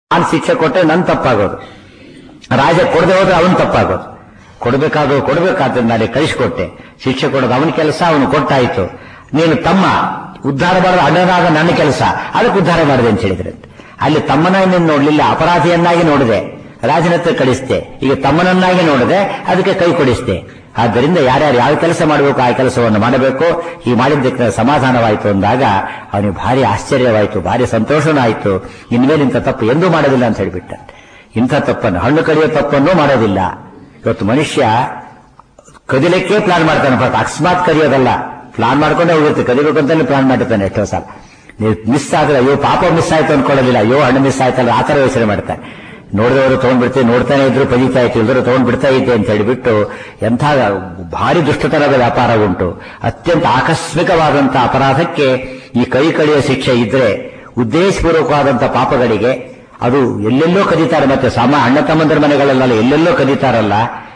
ನಾನು ಶಿಕ್ಷೆ ಕೊಟ್ಟರೆ ನನ್ ತಪ್ಪಾಗೋದು ರಾಜ ಕೊಡದೆ ಹೋದ್ರೆ ಅವನ್ ತಪ್ಪಾಗೋದು ಕೊಡಬೇಕಾದೋ ಕೊಡಬೇಕಾದ್ರೆ ನಾನು ಕಳಿಸ್ಕೊಟ್ಟೆ ಶಿಕ್ಷೆ ಕೊಡೋದು ಅವನ ಕೆಲಸ ಅವನು ಕೊಟ್ಟಾಯ್ತು ನೀನು ತಮ್ಮ ಉದ್ಧಾರ ಮಾಡೋದು ಅಣ್ಣನಾಗ ನನ್ನ ಕೆಲಸ ಅದಕ್ಕೆ ಉದ್ಧಾರ ಮಾಡಿದೆ ಅಂತ ಹೇಳಿದ್ರೆ ಅಲ್ಲಿ ತಮ್ಮನ ನೀನು ನೋಡ್ಲಿಲ್ಲ ಅಪರಾಧಿಯನ್ನಾಗಿ ನೋಡಿದೆ ರಾಜನತ್ರ ಕಳಿಸ್ದೆ ಈಗ ತಮ್ಮನನ್ನಾಗಿ ನೋಡಿದೆ ಅದಕ್ಕೆ ಕೈ ಕೊಡಿಸ್ದೆ ಆದ್ದರಿಂದ ಯಾರ್ಯಾರು ಯಾವ ಕೆಲಸ ಮಾಡಬೇಕು ಆ ಕೆಲಸವನ್ನು ಮಾಡಬೇಕು ಈ ಮಾಡಿದ್ದಕ್ಕೆ ಸಮಾಧಾನವಾಯಿತು ಅಂದಾಗ ಅವನಿಗೆ ಭಾರಿ ಆಶ್ಚರ್ಯವಾಯಿತು ಭಾರಿ ಸಂತೋಷನೂ ಆಯಿತು ಇನ್ಮೇಲೆ ಇಂಥ ತಪ್ಪು ಎಂದೂ ಮಾಡೋದಿಲ್ಲ ಅಂತ ಹೇಳಿಬಿಟ್ಟ ಇಂಥ ತಪ್ಪನ್ನು ಹಣ್ಣು ಕಡಿಯೋ ತಪ್ಪನ್ನು ಮಾಡೋದಿಲ್ಲ ಇವತ್ತು ಮನುಷ್ಯ ಕದಿಲಿಕ್ಕೆ ಪ್ಲಾನ್ ಮಾಡ್ತಾನೆ ಬಟ್ ಅಕಸ್ಮಾತ್ ಕದಿಯೋದಲ್ಲ ಪ್ಲಾನ್ ಮಾಡ್ಕೊಂಡೇ ಹೋಗಿರುತ್ತೆ ಕದಿಬೇಕು ಅಂತಾನೆ ಪ್ಲಾನ್ ಮಾಡಿರ್ತಾನೆ ಎಷ್ಟೋ ಸಲ ನೀವು ಮಿಸ್ ಆದ್ರೆ ಅಯ್ಯೋ ಪಾಪ ಮಿಸ್ ಆಯ್ತು ಅನ್ಕೊಳ್ಳೋದಿಲ್ಲ ಅಯ್ಯೋ ಹಣ್ಣು ಮಿಸ್ ಆಯ್ತಲ್ಲ ಆ ತರ ಯೋಚನೆ ಮಾಡ್ತಾನೆ ನೋಡಿದವರು ತಗೊಂಡ್ಬಿಡ್ತೀವಿ ನೋಡ್ತಾನೆ ಇದ್ರು ಪದೀತಾ ಇತ್ತು ಇಲ್ದ್ರು ತಗೊಂಡ್ಬಿಡ್ತಾ ಇದ್ದೆ ಅಂತ ಹೇಳಿಬಿಟ್ಟು ಎಂಥ ಭಾರಿ ದುಷ್ಟತನದ ವ್ಯಾಪಾರ ಉಂಟು ಅತ್ಯಂತ ಆಕಸ್ಮಿಕವಾದಂಥ ಅಪರಾಧಕ್ಕೆ ಈ ಕೈ ಕಡಿಯೋ ಶಿಕ್ಷೆ ಇದ್ರೆ ಉದ್ದೇಶಪೂರ್ವಕವಾದಂಥ ಪಾಪಗಳಿಗೆ ಅದು ಎಲ್ಲೆಲ್ಲೋ ಕದೀತಾರೆ ಮತ್ತೆ ಸಮ ಅಣ್ಣ ತಮ್ಮಂದ್ರ ಮನೆಗಳಲ್ಲ ಎಲ್ಲೆಲ್ಲೋ ಕದೀತಾರಲ್ಲ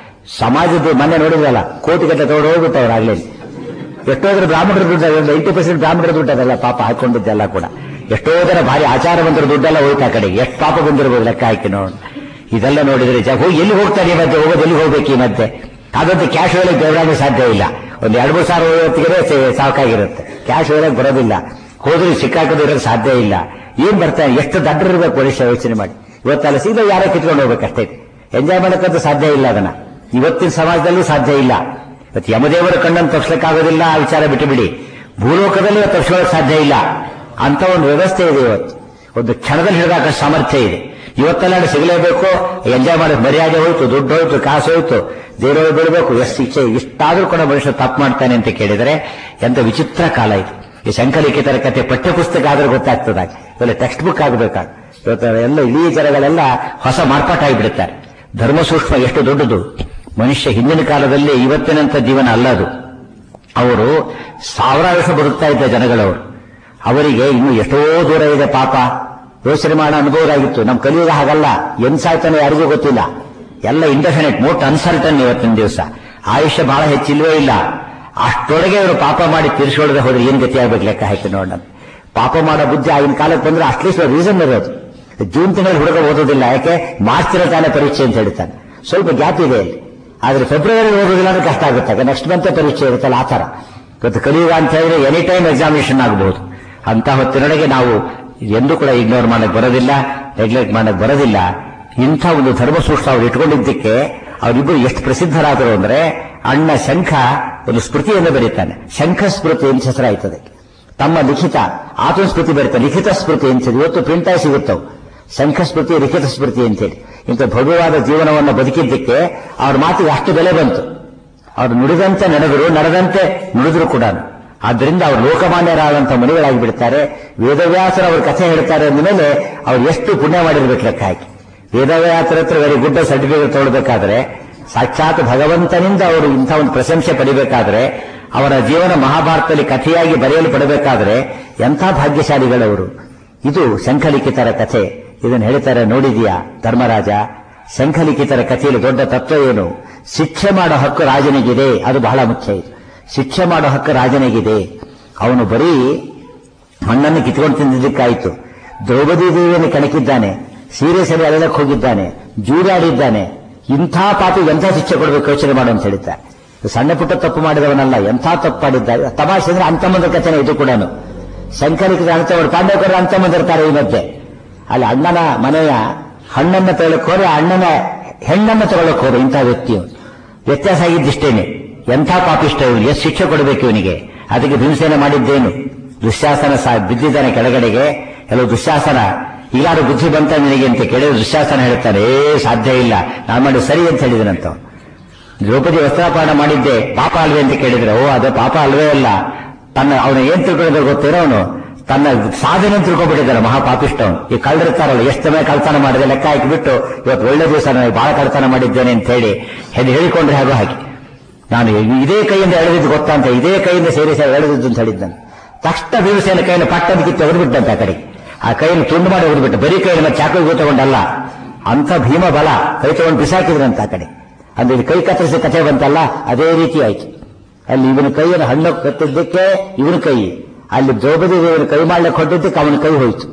ಸಮಾಜದ ಮನೆ ನೋಡಿದ್ರಲ್ಲ ಕೋಟಿಗಟ್ಟಲೆ ತಗೊಂಡು ಹೋಗ್ಬಿಟ್ಟವ್ರು ಆಗ್ಲೇ ಎಷ್ಟೋದ್ರ ಬ್ರಾಹ್ಮಣರ ದುಡ್ಡು ಒಂದು ಏಯ್ಟಿ ಪರ್ಸೆಂಟ್ ಬ್ರಾಹ್ಮಣರ ದುಡ್ಡು ಅದಲ್ಲ ಪಾಪ ಹಾಕೊಂಡಿದ್ದೆಲ್ಲ ಕೂಡ ಎಷ್ಟೋ ಜನ ಭಾರಿ ಆಚಾರವಂತರ ದುಡ್ಡೆಲ್ಲ ಹೋಯ್ತು ಆ ಕಡೆಗೆ ಎಷ್ಟು ಪಾಪ ಬಂದಿರ್ಬೋದು ಲೆಕ್ಕ ಹಾಕಿ ನೋಡ್ ಇದೆಲ್ಲ ನೋಡಿದ್ರೆ ಜ ಹೋಗಿ ಎಲ್ಲಿ ಹೋಗ್ತಾರೆ ಈ ಮಧ್ಯೆ ಹೋಗೋದು ಎಲ್ಲಿ ಹೋಗ್ಬೇಕು ಈ ಮಧ್ಯೆ ಅದಂತೂ ಕ್ಯಾಶ್ ಒಳಗೆ ದೇವರಾಗ ಸಾಧ್ಯ ಇಲ್ಲ ಒಂದು ಎರಡು ಮೂರು ಸಾವಿರ ಹೊತ್ತಿಗೆ ಸಾಕಾಗಿರುತ್ತೆ ಕ್ಯಾಶ್ ಒಳಗೆ ಬರೋದಿಲ್ಲ ಹೋದ್ರೆ ಸಿಕ್ಕಾಕೋದು ಇರೋಕೆ ಸಾಧ್ಯ ಇಲ್ಲ ಏನ್ ಬರ್ತಾನೆ ಎಷ್ಟು ದಡ್ಡರಿರ್ಬೇಕು ಮನುಷ್ಯ ಯೋಚನೆ ಮಾಡಿ ಇವತ್ತಲ್ಲ ಸೀದಾ ಯಾರೋ ಕಿತ್ಕೊಂಡು ಹೋಗ್ಬೇಕಷ್ಟೇ ಎಂಜಾಯ್ ಮಾಡೋಕ್ಕಂತೂ ಸಾಧ್ಯ ಇಲ್ಲ ಅದನ್ನ ಇವತ್ತಿನ ಸಮಾಜದಲ್ಲೂ ಸಾಧ್ಯ ಇಲ್ಲ ಇವತ್ತು ಯಮದೇವರ ಕಣ್ಣನ್ನು ತಪ್ಪಿಸ್ಲಿಕ್ಕಾಗೋದಿಲ್ಲ ಆ ವಿಚಾರ ಬಿಟ್ಟು ಬಿಡಿ ಭೂಲೋಕದಲ್ಲಿ ತಪ್ಪಿಸ್ಕೊಳ್ಳೋಕೆ ಸಾಧ್ಯ ಇಲ್ಲ ಅಂತ ಒಂದು ವ್ಯವಸ್ಥೆ ಇದೆ ಇವತ್ತು ಒಂದು ಕ್ಷಣದಲ್ಲಿ ಹಿಡಿದಾಕ ಸಾಮರ್ಥ್ಯ ಇದೆ ಇವತ್ತೆಲ್ಲ ಸಿಗಲೇಬೇಕು ಎಂಜಾಯ್ ಮಾಡೋದು ಮರ್ಯಾದೆ ಹೋಯ್ತು ದುಡ್ಡು ಹೋಯ್ತು ಕಾಸು ಹೋಯ್ತು ದೇವರು ಬಿಡಬೇಕು ಎಷ್ಟು ಶಿಕ್ಷೆ ಇಷ್ಟಾದ್ರೂ ಕೂಡ ಮನುಷ್ಯ ತಪ್ಪು ಮಾಡ್ತಾನೆ ಅಂತ ಕೇಳಿದರೆ ಎಂತ ವಿಚಿತ್ರ ಕಾಲ ಇದು ಈ ಶಂಕಲಿಖಿತರ ಕತೆ ಪಠ್ಯಪುಸ್ತಕ ಆದ್ರೆ ಗೊತ್ತಾಗ್ತದಾಗ ಇವೆಲ್ಲ ಟೆಕ್ಸ್ಟ್ ಬುಕ್ ಆಗಬೇಕಾಗ ಇವತ್ತು ಎಲ್ಲ ಇಡೀ ಜನಗಳೆಲ್ಲ ಹೊಸ ಮಾರ್ಪಾಟ ಆಗಿಬಿಡುತ್ತಾರೆ ಧರ್ಮ ಸೂಕ್ಷ್ಮ ಎಷ್ಟು ದೊಡ್ಡದು ಮನುಷ್ಯ ಹಿಂದಿನ ಕಾಲದಲ್ಲಿ ಇವತ್ತಿನಂತ ಜೀವನ ಅಲ್ಲ ಅದು ಅವರು ಸಾವಿರಾರು ವರ್ಷ ಬದುಕ್ತಾ ಇದ್ದ ಜನಗಳವರು ಅವರಿಗೆ ಇನ್ನು ಎಷ್ಟೋ ದೂರ ಇದೆ ಪಾಪ ಯೋಚನೆ ಮಾಡೋ ಅನುಭವದಾಗಿತ್ತು ನಮ್ಮ ಕಲಿಯುಗ ಹಾಗಲ್ಲ ಎನ್ ಸಾಯ್ತಾನೆ ಯಾರಿಗೂ ಗೊತ್ತಿಲ್ಲ ಎಲ್ಲ ಇಂಡೆಫಿನೆಟ್ ಮೋಸ್ಟ್ ಅನ್ಸರ್ಟನ್ ಇವತ್ತಿನ ದಿವಸ ಆಯುಷ್ಯ ಬಹಳ ಹೆಚ್ಚಿಲ್ವೇ ಇಲ್ಲ ಅಷ್ಟೊಳಗೆ ಅವರು ಪಾಪ ಮಾಡಿ ತೀರಿಸ್ಕೊಳ್ಳದೆ ಹೋದ್ರೆ ಏನ್ ಗತಿ ಆಗ್ಬೇಕು ಲೆಕ್ಕ ಹಾಕಿ ನೋಡೋಣ ಪಾಪ ಮಾಡೋ ಬುದ್ಧಿ ಆಗಿನ ಕಾಲಕ್ಕೆ ಬಂದ್ರೆ ಅಟ್ಲೀಸ್ಟ್ ರೀಸನ್ ಇರೋದು ಜೂನ್ ತಿಂಗಳಲ್ಲಿ ಹುಡುಗ ಓದೋದಿಲ್ಲ ಯಾಕೆ ಮಾರ್ಚ್ ತಾನೇ ಪರೀಕ್ಷೆ ಅಂತ ಹೇಳ್ತಾನೆ ಸ್ವಲ್ಪ ಗ್ಯಾಪ್ ಇದೆ ಅಲ್ಲಿ ಆದ್ರೆ ಫೆಬ್ರವರಿ ಓದೋದಿಲ್ಲ ಅಂದ್ರೆ ಕಷ್ಟ ಆಗುತ್ತೆ ನೆಕ್ಸ್ಟ್ ಮಂತ್ ಪರೀಕ್ಷೆ ಇರುತ್ತಲ್ಲ ಆ ತರ ಇವತ್ತು ಕಲಿಯುಗ ಅಂತ ಹೇಳಿದ್ರೆ ಎನಿ ಟೈಮ್ ಎಕ್ಸಾಮಿನೇಷನ್ ಆಗಬಹುದು ಅಂತ ಹೊತ್ತಿನೊಳಗೆ ನಾವು ಎಂದೂ ಕೂಡ ಇಗ್ನೋರ್ ಮಾಡಕ್ ಬರೋದಿಲ್ಲ ನೆಗ್ಲೆಕ್ಟ್ ಮಾಡಕ್ ಬರೋದಿಲ್ಲ ಇಂಥ ಒಂದು ಧರ್ಮಸೂಕ್ಷ್ಮ ಅವ್ರು ಇಟ್ಕೊಂಡಿದ್ದಕ್ಕೆ ಅವರಿಬ್ಬರು ಎಷ್ಟು ಪ್ರಸಿದ್ಧರಾದರು ಅಂದ್ರೆ ಅಣ್ಣ ಶಂಖ ಒಂದು ಸ್ಮೃತಿಯನ್ನು ಬರೀತಾನೆ ಶಂಖ ಸ್ಮೃತಿ ಅಂತ ಹೆಸರಾಯ್ತದೆ ತಮ್ಮ ಲಿಖಿತ ಆತ್ಮ ಸ್ಮೃತಿ ಬರೀತಾರೆ ಲಿಖಿತ ಸ್ಮೃತಿ ಅಂತ ಇವತ್ತು ಪ್ರಿಂಟ್ ಆಗಿ ಸಿಗುತ್ತವು ಶಂಖ ಸ್ಮೃತಿ ಲಿಖಿತ ಸ್ಮೃತಿ ಅಂತೇಳಿ ಇಂಥ ಭವ್ಯವಾದ ಜೀವನವನ್ನು ಬದುಕಿದ್ದಕ್ಕೆ ಅವ್ರ ಮಾತಿಗೆ ಅಷ್ಟು ಬೆಲೆ ಬಂತು ಅವರು ನುಡಿದಂತೆ ನಡೆದರು ನಡೆದಂತೆ ನುಡಿದ್ರು ಕೂಡ ಆದ್ದರಿಂದ ಅವರು ಲೋಕಮಾನ್ಯರಾದಂತಹ ಮಣಿಗಳಾಗಿ ಬಿಡ್ತಾರೆ ವೇದವ್ಯಾಸರ ಅವ್ರ ಕಥೆ ಹೇಳ್ತಾರೆ ಅಂದಮೇಲೆ ಅವ್ರು ಎಷ್ಟು ಪುಣ್ಯ ಮಾಡಿರ್ಬೇಕು ಲೆಕ್ಕ ಹಾಕಿ ವೇದವ್ಯಾಸರ ಹತ್ರ ವೆರಿ ಗುಡ್ ಸರ್ಟಿಫಿಕೇಟ್ ತಗೊಳ್ಬೇಕಾದ್ರೆ ಸಾಕ್ಷಾತ್ ಭಗವಂತನಿಂದ ಅವರು ಇಂಥ ಒಂದು ಪ್ರಶಂಸೆ ಪಡಿಬೇಕಾದ್ರೆ ಅವರ ಜೀವನ ಮಹಾಭಾರತದಲ್ಲಿ ಕಥೆಯಾಗಿ ಬರೆಯಲು ಪಡಬೇಕಾದ್ರೆ ಎಂಥ ಭಾಗ್ಯಶಾಲಿಗಳವರು ಇದು ಶಂಖಲಿಖಿತರ ಕಥೆ ಇದನ್ನು ಹೇಳ್ತಾರೆ ನೋಡಿದೀಯಾ ಧರ್ಮರಾಜ ಶಂಖಲಿಖಿತರ ಕಥೆಯಲ್ಲಿ ದೊಡ್ಡ ತತ್ವ ಏನು ಶಿಕ್ಷೆ ಮಾಡೋ ಹಕ್ಕು ರಾಜನಿಗಿದೆ ಅದು ಬಹಳ ಮುಖ್ಯ ಇದು ಶಿಕ್ಷೆ ಮಾಡೋ ಹಕ್ಕು ರಾಜನಿಗಿದೆ ಅವನು ಬರೀ ಮಣ್ಣನ್ನು ಕಿತ್ಕೊಂಡು ತಿಂದಿದ್ದಕ್ಕಾಯಿತು ದ್ರೌಪದಿ ದೇವಿಯನ್ನು ಕೆಣಕಿದ್ದಾನೆ ಸೀರಿಯಸ್ ಆಗಿ ಅಳಲಕ್ಕೆ ಹೋಗಿದ್ದಾನೆ ಜೂರಾಡಿದ್ದಾನೆ ಇಂಥ ಪಾಪಿಗೆ ಎಂಥ ಶಿಕ್ಷೆ ಕೊಡಬೇಕು ಯೋಚನೆ ಮಾಡು ಅಂತ ಹೇಳಿದ್ದಾರೆ ಸಣ್ಣ ಪುಟ್ಟ ತಪ್ಪು ಮಾಡಿದವನಲ್ಲ ಎಂಥ ತಪ್ಪು ಮಾಡಿದ್ದಾರೆ ತಮಾಷೆ ಅಂದ್ರೆ ಅಂತಮ್ಮಂದ್ರ ಕಥೆನೇ ಇದು ಕೂಡ ಶಂಕರಿಕ ಅಂತವರು ಪಾಂಡವಕರು ಅಂತಮ್ಮಂದಿರ್ತಾರೆ ಈ ಮಧ್ಯೆ ಅಲ್ಲಿ ಅಣ್ಣನ ಮನೆಯ ಹಣ್ಣನ್ನು ತಗೊಳಕ್ ಹೋದ್ರೆ ಅಣ್ಣನ ಹೆಣ್ಣನ್ನು ತಗೊಳಕ್ ಹೋದ್ರೆ ಇಂಥ ವ್ಯಕ್ತಿಯು ವ್ಯತ್ಯಾಸ ಆಗಿದ್ದಿಷ್ಟೇನೆ ಎಂಥ ಪಾಪಿಷ್ಟ ಇವನು ಎಷ್ಟು ಶಿಕ್ಷೆ ಕೊಡಬೇಕು ಇವನಿಗೆ ಅದಕ್ಕೆ ಹಿಂಸೆನ ಮಾಡಿದ್ದೇನು ದುಶ್ಯಾಸನ ಸಹ ಬಿದ್ದಿದ್ದಾನೆ ಕೆಳಗಡೆಗೆ ಕೆಲವು ದುಶ್ಯಾಸನ ಈಗಾರು ಬುದ್ಧಿ ಬಂತ ನಿನಗೆ ಅಂತ ಕೇಳಿದ್ರೆ ದುಶ್ಯಾಸನ ಹೇಳ್ತಾನೆ ಏ ಸಾಧ್ಯ ಇಲ್ಲ ನಾನು ಮಾಡಿ ಸರಿ ಅಂತ ಹೇಳಿದನಂತ ದ್ರೌಪದಿ ವಸ್ತ್ರಾಪರಣ ಮಾಡಿದ್ದೆ ಪಾಪ ಅಲ್ವೇ ಅಂತ ಕೇಳಿದ್ರೆ ಓ ಅದು ಪಾಪ ಅಲ್ವೇ ಅಲ್ಲ ತನ್ನ ಅವನು ಏನ್ ತಿಳ್ಕೊಂಡಿದ್ರೆ ಗೊತ್ತಿರೋ ಅವನು ತನ್ನ ಸಾಧನೆ ತಿಳ್ಕೊಂಡ್ಬಿಟ್ಟಿದ್ದಾನೆ ಮಹಾಪಾಪಿಷ್ಟ ಅವನು ಈ ಕಳ್ಳರಿರ್ತಾರಲ್ಲ ಎಷ್ಟು ಸಮಯ ಕಳ್ತನ ಮಾಡಿದೆ ಲೆಕ್ಕ ಹಾಕಿಬಿಟ್ಟು ಇವತ್ತು ಒಳ್ಳೆ ದಿವಸ ನಾನು ಬಹಳ ಕಳ್ತನ ಮಾಡಿದ್ದೇನೆ ಅಂತ ಹೇಳಿ ಹೆದ್ದು ಹೇಳಿಕೊಂಡ್ರೆ ಹಾಗೂ ಹಾಕಿ ನಾನು ಇದೇ ಕೈಯಿಂದ ಎಳೆದಿದ್ದು ಗೊತ್ತಾ ಅಂತ ಇದೇ ಕೈಯಿಂದ ಸೇರಿ ಸೇರಿ ಎಳೆದಿದ್ದು ಅಂತ ಹೇಳಿದ್ದಾನೆ ತಕ್ಷಣ ಭೀಮಸೇನ ಕೈಯನ್ನು ಪಟ್ಟದ ಕಿತ್ತು ಹೊರಬಿಟ್ಟಂತ ಆ ಕಡೆಗೆ ಆ ಕೈಯನ್ನು ತುಂಡು ಮಾಡಿ ಹೊರಬಿಟ್ಟು ಬರೀ ಕೈಯನ್ನು ಮತ್ತೆ ಚಾಕು ತಗೊಂಡಲ್ಲ ಅಂತ ಭೀಮ ಬಲ ಕೈ ತಗೊಂಡು ಬಿಸಾಕಿದ್ರಂತ ಆ ಕಡೆ ಅಂದ್ರೆ ಇದು ಕೈ ಕತ್ತರಿಸಿ ಕಥೆ ಬಂತಲ್ಲ ಅದೇ ರೀತಿ ಆಯ್ತು ಅಲ್ಲಿ ಇವನ ಕೈಯನ್ನು ಹಣ್ಣು ಕತ್ತಿದ್ದಕ್ಕೆ ಇವನ ಕೈ ಅಲ್ಲಿ ದ್ರೌಪದಿ ದೇವರ ಕೈ ಮಾಡ್ಲಿಕ್ಕೆ ಹೊಟ್ಟಿದ್ದಕ್ಕೆ ಅವನ ಕೈ ಹೋಯ್ತು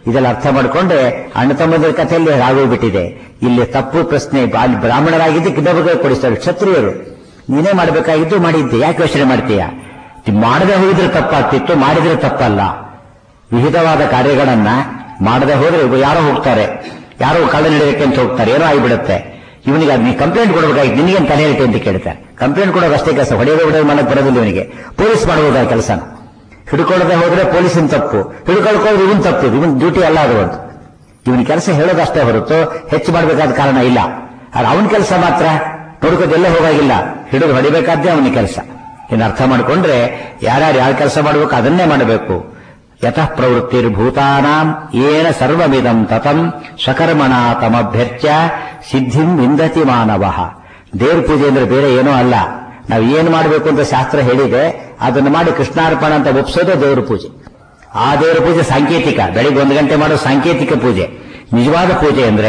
ಇದೆಲ್ಲ ಅರ್ಥ ಮಾಡಿಕೊಂಡ್ರೆ ಅಣ್ಣ ತಮ್ಮಂದಿರ ಕಥೆಯಲ್ಲಿ ಆಗೋಗ್ಬಿಟ್ಟಿದೆ ಇಲ್ಲಿ ತಪ್ಪು ಪ್ರಶ್ನೆ ಅಲ್ಲಿ ಬ್ರಾಹ್ಮಣರಾಗಿದ್ದಕ್ಕೆ ಇನ್ನೊಬ್ಬರಿಗೆ ಕೊಡಿಸ್ತಾರೆ ಕ್ಷತ್ರಿಯರು ನೀನೇ ಮಾಡಬೇಕಾಗಿದ್ದು ಮಾಡಿದ್ದೆ ಯಾಕೆ ಯೋಚನೆ ಮಾಡ್ತೀಯ ಮಾಡದೆ ಹೋಗಿದ್ರೆ ತಪ್ಪಾಗ್ತಿತ್ತು ಮಾಡಿದ್ರೆ ತಪ್ಪಲ್ಲ ವಿಹಿತವಾದ ಕಾರ್ಯಗಳನ್ನ ಮಾಡದೆ ಹೋದ್ರೆ ಇವಾಗ ಯಾರೋ ಹೋಗ್ತಾರೆ ಯಾರೋ ಕಳ್ಳ ನಡೆಯಕ್ಕೆ ಅಂತ ಹೋಗ್ತಾರೆ ಏನೋ ಆಗಿಬಿಡುತ್ತೆ ಇವನಿಗೆ ಅದ್ ನೀ ಕಂಪ್ಲೇಂಟ್ ಕೊಡಬೇಕಾಗಿತ್ತು ನಿನಗೇನು ತಲೆ ಹೇಳ್ತಿ ಅಂತ ಕೇಳ್ತಾರೆ ಕಂಪ್ಲೇಂಟ್ ಕೊಡೋದು ಅಷ್ಟೇ ಕೆಲಸ ಹೊಡೆಯೋದು ಹೊಡೆಯೋದು ಮಾಡಕ್ ಬರೋದಿಲ್ಲ ಇವನಿಗೆ ಪೊಲೀಸ್ ಮಾಡಬಹುದಾ ಕೆಲಸನ ಹಿಡ್ಕೊಳ್ಳದೆ ಹೋದ್ರೆ ಪೊಲೀಸಿನ ತಪ್ಪು ಹಿಡ್ಕೊಳ್ಕೋದ್ರೆ ಇವನ್ ತಪ್ಪು ಇವನ್ ಡ್ಯೂಟಿ ಅಲ್ಲ ಅದು ಒಂದು ಇವನ ಕೆಲಸ ಹೇಳೋದಷ್ಟೇ ಹೊರತು ಹೆಚ್ಚು ಮಾಡಬೇಕಾದ ಕಾರಣ ಇಲ್ಲ ಆದ್ರೆ ಅವನ ಕೆಲಸ ಮಾತ್ರ ನೋಡ್ಕೋದೆಲ್ಲ ಹೋಗಾಗಿಲ್ಲ ಹಿಡಿದು ಹೊಡಿಬೇಕಾದ್ದೇ ಅವನ ಕೆಲಸ ಇನ್ನು ಅರ್ಥ ಮಾಡಿಕೊಂಡ್ರೆ ಯಾರ್ಯಾರು ಯಾವ ಕೆಲಸ ಮಾಡಬೇಕು ಅದನ್ನೇ ಮಾಡಬೇಕು ಯತಃ ಪ್ರವೃತ್ತಿರ್ಭೂತಾನಾಂ ಏನ ಸರ್ವಮಿದಂ ತತಂ ಸ್ವಕರ್ಮಣ ತಮಭ್ಯರ್ಚ್ಯ ಸಿದ್ಧಿಂ ವಿಂದತಿ ಮಾನವ ದೇವ್ರ ಪೂಜೆ ಅಂದ್ರೆ ಬೇರೆ ಏನೂ ಅಲ್ಲ ನಾವು ಏನು ಮಾಡಬೇಕು ಅಂತ ಶಾಸ್ತ್ರ ಹೇಳಿದೆ ಅದನ್ನು ಮಾಡಿ ಕೃಷ್ಣಾರ್ಪಣ ಅಂತ ಒಪ್ಸೋದೇ ದೇವ್ರ ಪೂಜೆ ಆ ದೇವರ ಪೂಜೆ ಸಾಂಕೇತಿಕ ಬೆಳಿಗ್ಗೆ ಒಂದು ಗಂಟೆ ಮಾಡೋ ಸಾಂಕೇತಿಕ ಪೂಜೆ ನಿಜವಾದ ಪೂಜೆ ಅಂದ್ರೆ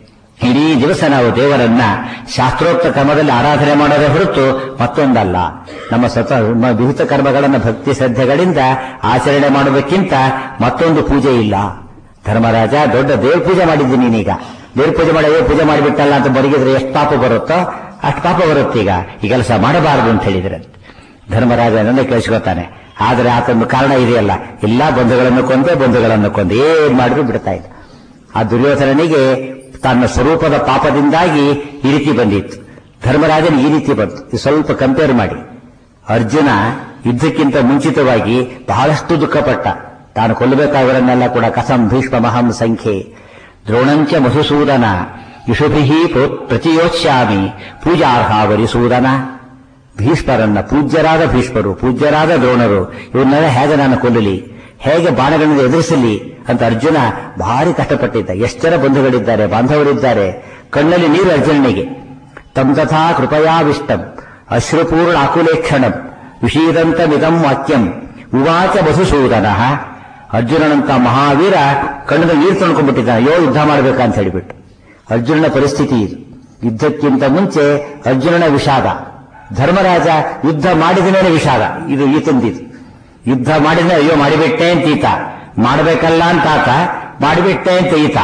ಇಡೀ ದಿವಸ ನಾವು ದೇವರನ್ನ ಶಾಸ್ತ್ರೋಕ್ತ ಕ್ರಮದಲ್ಲಿ ಆರಾಧನೆ ಮಾಡೋದೇ ಹೊರತು ಮತ್ತೊಂದಲ್ಲ ನಮ್ಮ ಸ್ವತ ನಮ್ಮ ವಿಹಿತ ಕರ್ಮಗಳನ್ನು ಭಕ್ತಿ ಶ್ರದ್ಧೆಗಳಿಂದ ಆಚರಣೆ ಮಾಡೋದಕ್ಕಿಂತ ಮತ್ತೊಂದು ಪೂಜೆ ಇಲ್ಲ ಧರ್ಮರಾಜ ದೊಡ್ಡ ದೇವ್ರ ಪೂಜೆ ಮಾಡಿದ್ದೀನಿ ನೀನೀಗ ದೇವ್ರ ಪೂಜೆ ಮಾಡಿ ಅಯ್ಯೋ ಪೂಜೆ ಮಾಡಿಬಿಟ್ಟಲ್ಲ ಅಂತ ಬರಗಿದ್ರೆ ಎಷ್ಟು ಪಾಪ ಬರುತ್ತೋ ಅಷ್ಟು ಪಾಪ ಬರುತ್ತೀಗ ಈ ಕೆಲಸ ಮಾಡಬಾರದು ಅಂತ ಹೇಳಿದ್ರೆ ಧರ್ಮರಾಜ ನನ್ನ ಕೇಳಿಸ್ಕೊತಾನೆ ಆದರೆ ಆತನ ಕಾರಣ ಇದೆಯಲ್ಲ ಎಲ್ಲಾ ಬಂಧುಗಳನ್ನು ಕೊಂದೆ ಬಂಧುಗಳನ್ನು ಕೊಂದೆ ಏನ್ ಮಾಡಿದ್ರು ಬಿಡ್ತಾ ಇಲ್ಲ ಆ ದುರ್ಯೋಧನನಿಗೆ ತನ್ನ ಸ್ವರೂಪದ ಪಾಪದಿಂದಾಗಿ ಈ ರೀತಿ ಬಂದಿತ್ತು ಧರ್ಮರಾಜನ ಈ ರೀತಿ ಬಂತು ಇದು ಸ್ವಲ್ಪ ಕಂಪೇರ್ ಮಾಡಿ ಅರ್ಜುನ ಯುದ್ಧಕ್ಕಿಂತ ಮುಂಚಿತವಾಗಿ ಬಹಳಷ್ಟು ದುಃಖಪಟ್ಟ ತಾನು ಕೊಲ್ಲಬೇಕಾದವರನ್ನೆಲ್ಲ ಕೂಡ ಕಸಂ ಭೀಷ್ಮ ಮಹಂ ಸಂಖ್ಯೆ ದ್ರೋಣಂಚ ಮಧುಸೂದನ ಇಷುಭಿ ಪ್ರತಿಯೋಚ್ಯಾಮಿ ಪೂಜಾರ್ಹ ವರಿಸೂದನ ಭೀಷ್ಮರನ್ನ ಪೂಜ್ಯರಾದ ಭೀಷ್ಮರು ಪೂಜ್ಯರಾದ ದ್ರೋಣರು ಇವನ್ನೆಲ್ಲ ಹೇಗೆ ನಾನು ಕೊಲ್ಲಲಿ ಹೇಗೆ ಬಾಣಗಳನ್ನು ಎದುರಿಸಲಿ ಅಂತ ಅರ್ಜುನ ಭಾರಿ ಕಷ್ಟಪಟ್ಟಿದ್ದ ಎಷ್ಟರ ಬಂಧುಗಳಿದ್ದಾರೆ ಬಾಂಧವರಿದ್ದಾರೆ ಕಣ್ಣಲ್ಲಿ ನೀರು ಅರ್ಜುನನಿಗೆ ತಂ ತಥಾ ಕೃಪಯಾವಿಷ್ಟಂ ಅಶ್ರುಪೂರ್ಣ ಆಕುಲೇಕ್ಷಣಂ ವಿಷೀದಂತಮಿದಂ ವಾಕ್ಯಂ ಉವಾಚ ವಸುಸೂದನ ಅರ್ಜುನನಂತ ಮಹಾವೀರ ಕಣ್ಣಲ್ಲಿ ನೀರು ತೊಳ್ಕೊಂಡ್ಬಿಟ್ಟಿದ್ದಾನೆ ಅಯ್ಯೋ ಯುದ್ಧ ಮಾಡಬೇಕಂತ ಹೇಳಿಬಿಟ್ಟು ಅರ್ಜುನನ ಪರಿಸ್ಥಿತಿ ಇದು ಯುದ್ಧಕ್ಕಿಂತ ಮುಂಚೆ ಅರ್ಜುನನ ವಿಷಾದ ಧರ್ಮರಾಜ ಯುದ್ಧ ಮಾಡಿದ ಮೇಲೆ ವಿಷಾದ ಇದು ಈತಂದಿದು ಯುದ್ಧ ಮಾಡಿದ್ರೆ ಅಯ್ಯೋ ಮಾಡಿಬಿಟ್ಟೆ ಅಂತ ಈತ ಮಾಡಬೇಕಲ್ಲ ಅಂತ ಆತ ಮಾಡಿಬಿಟ್ಟೆ ಅಂತ ಈತ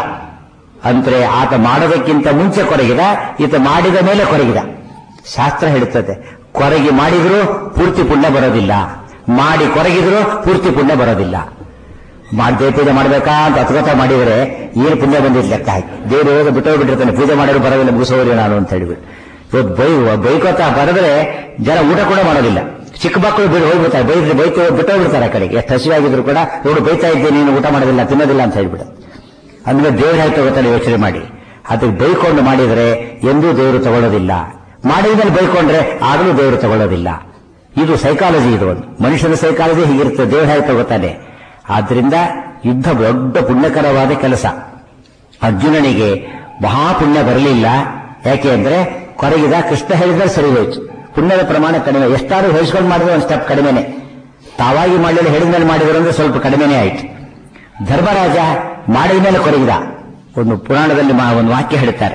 ಅಂದ್ರೆ ಆತ ಮಾಡೋದಕ್ಕಿಂತ ಮುಂಚೆ ಕೊರಗಿದ ಈತ ಮಾಡಿದ ಮೇಲೆ ಕೊರಗಿದ ಶಾಸ್ತ್ರ ಹೇಳುತ್ತದೆ ಕೊರಗಿ ಮಾಡಿದ್ರು ಪೂರ್ತಿ ಪುಣ್ಯ ಬರೋದಿಲ್ಲ ಮಾಡಿ ಕೊರಗಿದ್ರು ಪೂರ್ತಿ ಪುಣ್ಯ ಬರೋದಿಲ್ಲ ಮಾಡದೆ ಪೂಜೆ ಮಾಡಬೇಕಾ ಅಂತ ಅತ್ಗತ ಮಾಡಿದರೆ ಏನು ಪುಣ್ಯ ಬಂದಿದ್ದು ಲೆಕ್ಕ ಹಾಕಿ ದೇವರು ಹೋಗಿ ಬಿಟ್ಟು ಬಿಟ್ಟಿರ್ತಾನೆ ಪೂಜೆ ಮಾಡಿದ್ರು ಬರೋದಿಲ್ಲ ಮುಗಿಸೋರಿ ನಾನು ಅಂತ ಹೇಳಿಬಿಟ್ಟು ಇವತ್ತು ಬೈ ಬೈಕೋತಾ ಬರೆದ್ರೆ ಜನ ಊಟ ಕೂಡ ಮಾಡೋದಿಲ್ಲ ಚಿಕ್ಕ ಮಕ್ಕಳು ಬಿಡು ಹೋಗ್ಬಿಡ್ತಾರೆ ಬೈದ್ರೆ ಬೈತು ಬಿಟ್ಟು ಹೋಗ್ಬಿಡ್ತಾರೆ ಆ ಕಡೆಗೆ ಎಷ್ಟು ಹಸಿವಾಗಿದ್ರು ಕೂಡ ನೋಡು ಬೈತಾ ಇದ್ದೀನಿ ನೀನು ಊಟ ಮಾಡೋದಿಲ್ಲ ತಿನ್ನೋದಿಲ್ಲ ಅಂತ ಹೇಳ್ಬಿಡು ಅಂದ್ರೆ ದೇವ್ರ ಹೇಗೆ ತಗೋತಾನೆ ಯೋಚನೆ ಮಾಡಿ ಅದಕ್ಕೆ ಬೈಕೊಂಡು ಮಾಡಿದರೆ ಎಂದೂ ದೇವರು ತಗೊಳ್ಳೋದಿಲ್ಲ ಮಾಡಿದ ಮೇಲೆ ಬೈಕೊಂಡ್ರೆ ಆಗಲೂ ದೇವರು ತಗೊಳ್ಳೋದಿಲ್ಲ ಇದು ಸೈಕಾಲಜಿ ಇದು ಒಂದು ಮನುಷ್ಯನ ಸೈಕಾಲಜಿ ಹೀಗಿರುತ್ತೆ ದೇವ್ರ ಹೇಗೆ ತಗೋತಾನೆ ಆದ್ರಿಂದ ಯುದ್ಧ ದೊಡ್ಡ ಪುಣ್ಯಕರವಾದ ಕೆಲಸ ಅರ್ಜುನನಿಗೆ ಮಹಾಪುಣ್ಯ ಬರಲಿಲ್ಲ ಯಾಕೆ ಅಂದ್ರೆ ಕೊರಗಿದ ಕೃಷ್ಣ ಹೇಳಿದ್ರೆ ಸರಿ ಹೋಯ್ತು ಪುಣ್ಯದ ಪ್ರಮಾಣ ಕಡಿಮೆ ಎಷ್ಟಾದ್ರೂ ಹೇಳಿಸ್ಕೊಂಡು ಮಾಡಿದ್ರೆ ಒಂದು ಸ್ಟೆಪ್ ಕಡಿಮೆನೆ ತಾವಾಗಿ ಮಾಡಲಿಲ್ಲ ಹೇಳಿದ ಮೇಲೆ ಮಾಡಿದ್ರು ಅಂದ್ರೆ ಸ್ವಲ್ಪ ಕಡಿಮೆನೇ ಆಯ್ತು ಧರ್ಮರಾಜ ಮಾಡಿದ ಮೇಲೆ ಕೊರಗಿದ ಒಂದು ಪುರಾಣದಲ್ಲಿ ಮಾ- ಒಂದು ವಾಕ್ಯ ಹೇಳ್ತಾರೆ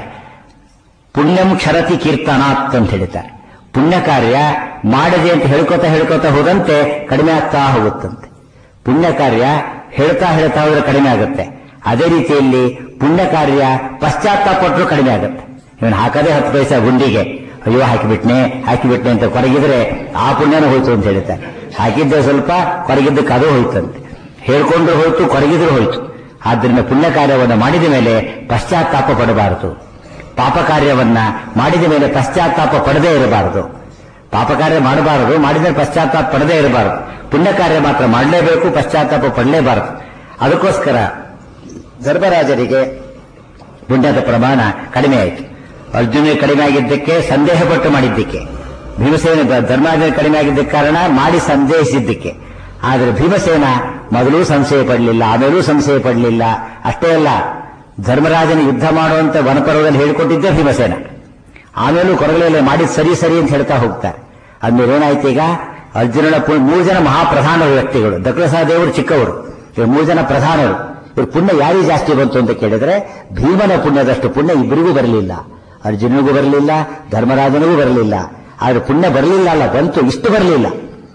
ಪುಣ್ಯಂ ಕ್ಷರತಿ ಕೀರ್ತನಾತ್ ಅಂತ ಹೇಳ್ತಾರೆ ಪುಣ್ಯ ಕಾರ್ಯ ಮಾಡಿದೆ ಅಂತ ಹೇಳ್ಕೊತಾ ಹೇಳ್ಕೊತಾ ಹೋದಂತೆ ಕಡಿಮೆ ಆಗ್ತಾ ಹೋಗುತ್ತಂತೆ ಪುಣ್ಯ ಕಾರ್ಯ ಹೇಳ್ತಾ ಹೇಳ್ತಾ ಹೋದ್ರೆ ಕಡಿಮೆ ಆಗುತ್ತೆ ಅದೇ ರೀತಿಯಲ್ಲಿ ಪುಣ್ಯ ಕಾರ್ಯ ಪಶ್ಚಾತ್ತಾಪಟ್ಟರು ಕಡಿಮೆ ಆಗುತ್ತೆ ಇವನು ಹಾಕದೇ ಹತ್ತು ಪೈಸಾ ಗುಂಡಿಗೆ ಅಯ್ಯೋ ಹಾಕಿಬಿಟ್ನೆ ಹಾಕಿಬಿಟ್ನೆ ಅಂತ ಕೊರಗಿದ್ರೆ ಆ ಪುಣ್ಯನೂ ಹೋಯ್ತು ಅಂತ ಹೇಳ್ತಾರೆ ಹಾಕಿದ್ದೆ ಸ್ವಲ್ಪ ಕೊರಗಿದ್ದಕ್ಕೆ ಅದು ಹೋಯ್ತಂತೆ ಹೇಳ್ಕೊಂಡ್ರು ಹೋಯ್ತು ಕೊರಗಿದ್ರು ಹೋಯ್ತು ಆದ್ದರಿಂದ ಪುಣ್ಯ ಕಾರ್ಯವನ್ನು ಮಾಡಿದ ಮೇಲೆ ಪಶ್ಚಾತ್ತಾಪ ಪಡಬಾರದು ಪಾಪ ಕಾರ್ಯವನ್ನ ಮಾಡಿದ ಮೇಲೆ ಪಶ್ಚಾತ್ತಾಪ ಪಡದೇ ಇರಬಾರದು ಪಾಪ ಕಾರ್ಯ ಮಾಡಬಾರದು ಮಾಡಿದ ಪಶ್ಚಾತ್ತಾಪ ಪಡದೇ ಇರಬಾರದು ಪುಣ್ಯ ಕಾರ್ಯ ಮಾತ್ರ ಮಾಡಲೇಬೇಕು ಪಶ್ಚಾತ್ತಾಪ ಪಡಲೇಬಾರದು ಅದಕ್ಕೋಸ್ಕರ ಧರ್ಮರಾಜರಿಗೆ ಪುಣ್ಯದ ಪ್ರಮಾಣ ಕಡಿಮೆ ಆಯಿತು ಅರ್ಜುನಿಗೆ ಕಡಿಮೆ ಆಗಿದ್ದಕ್ಕೆ ಸಂದೇಹ ಪಟ್ಟು ಮಾಡಿದ್ದಕ್ಕೆ ಭೀಮಸೇನ ಧರ್ಮರಾಜನ ಕಡಿಮೆ ಆಗಿದ್ದಕ್ಕೆ ಕಾರಣ ಮಾಡಿ ಸಂದೇಹಿಸಿದ್ದಕ್ಕೆ ಆದರೆ ಭೀಮಸೇನ ಮೊದಲೂ ಸಂಶಯ ಪಡಲಿಲ್ಲ ಆಮೇಲೂ ಸಂಶಯ ಪಡಲಿಲ್ಲ ಅಷ್ಟೇ ಅಲ್ಲ ಧರ್ಮರಾಜನ ಯುದ್ಧ ಮಾಡುವಂತ ವನಪರ್ವದಲ್ಲಿ ಹೇಳಿಕೊಟ್ಟಿದ್ದೇ ಭೀಮಸೇನ ಆಮೇಲೂ ಕೊರಗಲೆಲ್ಲ ಮಾಡಿದ್ ಸರಿ ಸರಿ ಅಂತ ಹೇಳ್ತಾ ಹೋಗ್ತಾರೆ ಅಂದ್ಮೇಲೆ ಏನಾಯ್ತು ಈಗ ಅರ್ಜುನನ ಪು- ಮೂರು ಜನ ಮಹಾಪ್ರಧಾನ ವ್ಯಕ್ತಿಗಳು ದಕ್ಷಿಣ ದೇವರು ಚಿಕ್ಕವರು ಇವರು ಮೂರು ಜನ ಪ್ರಧಾನರು ಇವ್ರ ಪುಣ್ಯ ಯಾರಿಗೆ ಜಾಸ್ತಿ ಬಂತು ಅಂತ ಕೇಳಿದ್ರೆ ಭೀಮನ ಪುಣ್ಯದಷ್ಟು ಪುಣ್ಯ ಇಬ್ಬರಿಗೂ ಬರಲಿಲ್ಲ ಅರ್ಜುನನಿಗೂ ಬರಲಿಲ್ಲ ಧರ್ಮರಾಜನಿಗೂ ಬರಲಿಲ್ಲ ಆದ್ರೆ ಪುಣ್ಯ ಬರಲಿಲ್ಲ ಅಲ್ಲ ಬಂತು ಇಷ್ಟು ಬರಲಿಲ್ಲ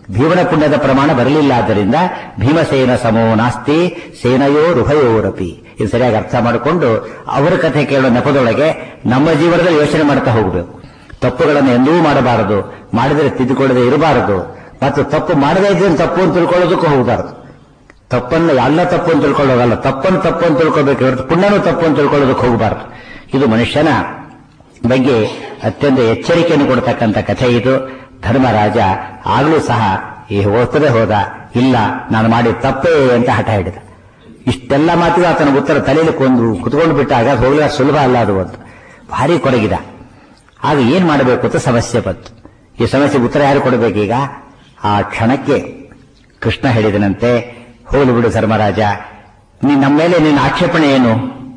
ಭೀಮನ ಪುಣ್ಯದ ಪ್ರಮಾಣ ಬರಲಿಲ್ಲ ಆದ್ದರಿಂದ ಭೀಮಸೇನ ಸಮೋ ನಾಸ್ತಿ ಸೇನಯೋ ರುಭಯೋರಪಿ ಇದು ಸರಿಯಾಗಿ ಅರ್ಥ ಮಾಡಿಕೊಂಡು ಅವರ ಕಥೆ ಕೇಳೋ ನೆಪದೊಳಗೆ ನಮ್ಮ ಜೀವನದಲ್ಲಿ ಯೋಚನೆ ಮಾಡ್ತಾ ಹೋಗಬೇಕು ತಪ್ಪುಗಳನ್ನು ಎಂದೂ ಮಾಡಬಾರದು ಮಾಡಿದರೆ ತಿದ್ದುಕೊಳ್ಳದೆ ಇರಬಾರದು ಮತ್ತು ತಪ್ಪು ಮಾಡದೇ ಇದ್ರೆ ತಪ್ಪು ಅಂತ ತಿಳ್ಕೊಳ್ಳೋದಕ್ಕೂ ಹೋಗಬಾರದು ತಪ್ಪನ್ನು ಎಲ್ಲ ತಪ್ಪು ಅಂತ ತಿಳ್ಕೊಳ್ಳೋದಲ್ಲ ತಪ್ಪನ್ನು ತಪ್ಪು ಅಂತ ತಿಳ್ಕೊಬೇಕು ಹೊರತು ಪುಣ್ಯನೂ ತಪ್ಪು ಅಂತ ತಿಳ್ಕೊಳ್ಳೋದಕ್ಕೆ ಹೋಗಬಾರದು ಇದು ಮನುಷ್ಯನ ಬಗ್ಗೆ ಅತ್ಯಂತ ಎಚ್ಚರಿಕೆಯನ್ನು ಕೊಡ್ತಕ್ಕಂಥ ಕಥೆ ಇದು ಧರ್ಮರಾಜ ಆಗಲೂ ಸಹ ಈ ಹೋಗ್ತದೆ ಹೋದ ಇಲ್ಲ ನಾನು ಮಾಡಿದ ತಪ್ಪೇ ಅಂತ ಹಠ ಹಿಡಿದ ಇಷ್ಟೆಲ್ಲ ಮಾತಿಗೂ ಆತನ ಉತ್ತರ ತಲೆಯಲ್ಲಿ ಕೊಂದು ಕುತ್ಕೊಂಡು ಬಿಟ್ಟಾಗ ಹೋಗಲಿಲ್ಲ ಸುಲಭ ಅಲ್ಲ ಅದು ಒಂದು ಭಾರಿ ಕೊರಗಿದ ಆಗ ಏನ್ ಮಾಡಬೇಕು ಅಂತ ಸಮಸ್ಯೆ ಬಂತು ಈ ಸಮಸ್ಯೆ ಉತ್ತರ ಯಾರು ಕೊಡಬೇಕೀಗ ಆ ಕ್ಷಣಕ್ಕೆ ಕೃಷ್ಣ ಹೇಳಿದನಂತೆ ಹೋಲು ಬಿಡು ಧರ್ಮರಾಜ ನೀ ನಮ್ಮ ಮೇಲೆ ನಿನ್ನ ಆಕ್ಷೇಪಣೆ ಏನು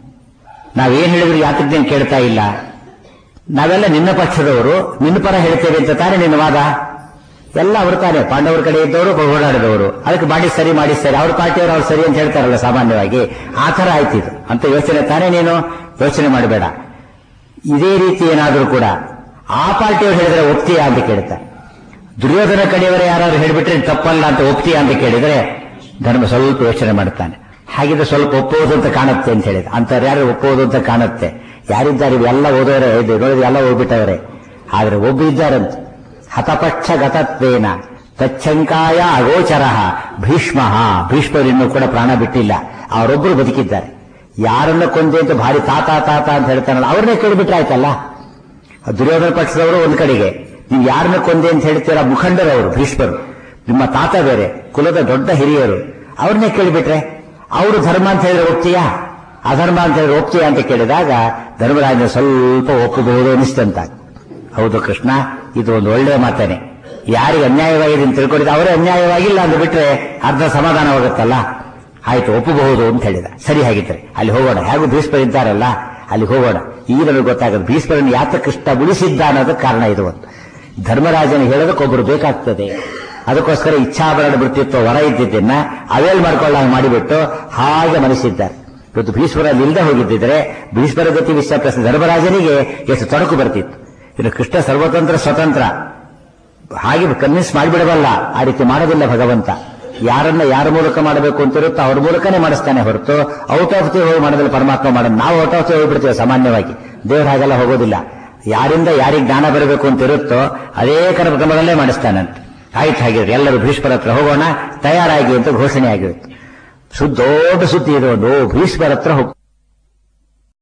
ನಾವೇನ್ ಹೇಳಿದ್ರು ಯಾತಕ್ಕೆ ನೀನು ಕೇಳ್ತಾ ಇಲ್ಲ ನಾವೆಲ್ಲ ನಿನ್ನ ಪಕ್ಷದವರು ನಿನ್ನ ಪರ ಹೇಳ್ತೇವೆ ಅಂತ ತಾನೇ ನಿನ್ನ ವಾದ ಎಲ್ಲ ಅವ್ರ ತಾನೇ ಪಾಂಡವರ ಕಡೆ ಇದ್ದವರು ಓಡಾಡಿದವರು ಅದಕ್ಕೆ ಮಾಡಿ ಸರಿ ಮಾಡಿ ಸರಿ ಅವ್ರ ಪಾರ್ಟಿಯವರು ಅವ್ರು ಸರಿ ಅಂತ ಹೇಳ್ತಾರಲ್ಲ ಸಾಮಾನ್ಯವಾಗಿ ಆ ತರ ಆಯ್ತಿದು ಅಂತ ಯೋಚನೆ ತಾನೇ ನೀನು ಯೋಚನೆ ಮಾಡಬೇಡ ಇದೇ ರೀತಿ ಏನಾದರೂ ಕೂಡ ಆ ಪಾರ್ಟಿಯವರು ಹೇಳಿದ್ರೆ ಒಪ್ತೀಯಾ ಅಂತ ಕೇಳ್ತಾರೆ ದುರ್ಯೋಧನ ಕಡೆಯವರೇ ಯಾರು ಹೇಳಿಬಿಟ್ರೆ ತಪ್ಪಲ್ಲ ಅಂತ ಒಪ್ತೀಯಾ ಅಂತ ಕೇಳಿದ್ರೆ ಧರ್ಮ ಸ್ವಲ್ಪ ಯೋಚನೆ ಮಾಡ್ತಾನೆ ಹಾಗಿದ್ರೆ ಸ್ವಲ್ಪ ಒಪ್ಪುವುದು ಅಂತ ಕಾಣುತ್ತೆ ಅಂತ ಹೇಳಿದ ಅಂತವ್ರು ಯಾರು ಒಪ್ಪುವುದು ಅಂತ ಕಾಣುತ್ತೆ ಯಾರಿದ್ದಾರೆ ಎಲ್ಲ ಓದೋರೆ ಇದು ನೋಡಿದ್ರೆ ಎಲ್ಲ ಹೋಗ್ಬಿಟ್ಟವರೆ ಆದ್ರೆ ಒಬ್ಬ ಇದ್ದಾರಂತೆ ಹತಪಕ್ಷ ಗತತ್ವೇನ ತಚ್ಚಂಕಾಯ ಅಗೋಚರ ಭೀಷ್ಮ ಭೀಷ್ಮರು ಇನ್ನೂ ಕೂಡ ಪ್ರಾಣ ಬಿಟ್ಟಿಲ್ಲ ಅವರೊಬ್ಬರು ಬದುಕಿದ್ದಾರೆ ಯಾರನ್ನ ಕೊಂದೆ ಅಂತ ಭಾರಿ ತಾತ ತಾತ ಅಂತ ಹೇಳ್ತಾರಲ್ಲ ಅವ್ರನ್ನೇ ಕೇಳಿಬಿಟ್ರೆ ಆಯ್ತಲ್ಲ ದುರ್ಯೋಧನ ಪಕ್ಷದವರು ಒಂದ್ ಕಡೆಗೆ ನೀವು ಯಾರನ್ನ ಕೊಂದೆ ಅಂತ ಹೇಳ್ತೀರಾ ಮುಖಂಡರವರು ಭೀಷ್ಮರು ನಿಮ್ಮ ತಾತ ಬೇರೆ ಕುಲದ ದೊಡ್ಡ ಹಿರಿಯರು ಅವ್ರನ್ನೇ ಕೇಳಿಬಿಟ್ರೆ ಅವರು ಧರ್ಮ ಅಂತ ಹೇಳಿದ್ರೆ ಒಪ್ತೀಯಾ ಅಧರ್ಮ ಅಂತ ಹೇಳಿದ್ರೆ ಒಪ್ತೀಯಾ ಅಂತ ಕೇಳಿದಾಗ ಧರ್ಮರಾಜ ಸ್ವಲ್ಪ ಒಪ್ಪಬಹುದು ಅನಿಸ್ತಂತ ಹೌದು ಕೃಷ್ಣ ಇದು ಒಂದು ಒಳ್ಳೆಯ ಮಾತನೆ ಯಾರಿಗೆ ಅನ್ಯಾಯವಾಗಿದೆ ಅಂತ ತಿಳ್ಕೊಂಡಿದ್ದೆ ಅವರೇ ಅನ್ಯಾಯವಾಗಿಲ್ಲ ಅಂತ ಬಿಟ್ರೆ ಅರ್ಧ ಸಮಾಧಾನವಾಗುತ್ತಲ್ಲ ಆಯ್ತು ಒಪ್ಪಬಹುದು ಅಂತ ಹೇಳಿದ ಸರಿ ಹಾಗಿದ್ರೆ ಅಲ್ಲಿ ಹೋಗೋಣ ಹೇಗೂ ಭೀಷ್ಮರು ಇದ್ದಾರಲ್ಲ ಅಲ್ಲಿ ಹೋಗೋಣ ಈಗ ನಮಗೆ ಗೊತ್ತಾಗುತ್ತೆ ಭೀಷ್ಮರನ್ನು ಯಾತ ಕೃಷ್ಣ ಉಳಿಸಿದ್ದ ಅನ್ನೋದಕ್ಕೆ ಕಾರಣ ಇದು ಒಂದು ಧರ್ಮರಾಜನ ಹೇಳೋದಕ್ಕೊಬ್ಬರು ಬೇಕಾಗ್ತದೆ ಅದಕ್ಕೋಸ್ಕರ ಇಚ್ಛಾಭರಣ ವೃತ್ತಿತ್ವ ವರ ಇದ್ದಿದ್ದನ್ನ ಅವೇಲ್ ಮಾಡ್ಕೊಳ್ಳಾಗ ಮಾಡಿಬಿಟ್ಟು ಹಾಗೆ ಮನಸ್ಸಿದ್ದಾರೆ ಇವತ್ತು ಭೀಷ್ಮರಲ್ಲಿ ಇಲ್ಲದೆ ಹೋಗಿದ್ದಿದ್ರೆ ಭೀಷ್ಮರ ಗತಿ ವಿಷಯ ಪ್ರಶ್ನೆ ಧರ್ಮರಾಜನಿಗೆ ಎಷ್ಟು ತೊಡಕು ಬರ್ತಿತ್ತು ಇನ್ನು ಕೃಷ್ಣ ಸರ್ವತಂತ್ರ ಸ್ವತಂತ್ರ ಹಾಗೆ ಕನ್ವಿನ್ಸ್ ಮಾಡಿಬಿಡಬಲ್ಲ ಆ ರೀತಿ ಮಾಡೋದಿಲ್ಲ ಭಗವಂತ ಯಾರನ್ನ ಯಾರ ಮೂಲಕ ಮಾಡಬೇಕು ಅಂತ ಇರುತ್ತೋ ಅವ್ರ ಮೂಲಕನೇ ಮಾಡಿಸ್ತಾನೆ ಹೊರತು ಔಟ್ ಆಫ್ ದಿ ಹೋಗಿ ಮಾಡೋದಿಲ್ಲ ಪರಮಾತ್ಮ ಮಾಡೋದು ನಾವು ಔಟ್ ಆಫ್ ದಿ ಹೋಗ್ಬಿಡ್ತೇವೆ ಸಾಮಾನ್ಯವಾಗಿ ದೇವ್ರ ಹಾಗೆಲ್ಲ ಹೋಗೋದಿಲ್ಲ ಯಾರಿಂದ ಯಾರಿಗೆ ಜ್ಞಾನ ಬರಬೇಕು ಅಂತ ಇರುತ್ತೋ ಅದೇ ಕ್ರಮದಲ್ಲೇ ಮಾಡಿಸ್ತಾನಂತೆ ಆಯ್ತು ಹಾಗಿದ್ರೆ ಎಲ್ಲರೂ ಭೀಷ್ಮರ ಹತ್ರ ಹೋಗೋಣ ತಯಾರಾಗಿ ಅಂತ ಘೋಷಣೆ ಆಗಿರುತ್ತೆ ಸುದ್ದ ದೊಡ್ಡ ಸುದ್ದಿ ಇದು ಒಂದು ಭೀಷ್ಮರ ಹತ್ರ ಹೋಗ್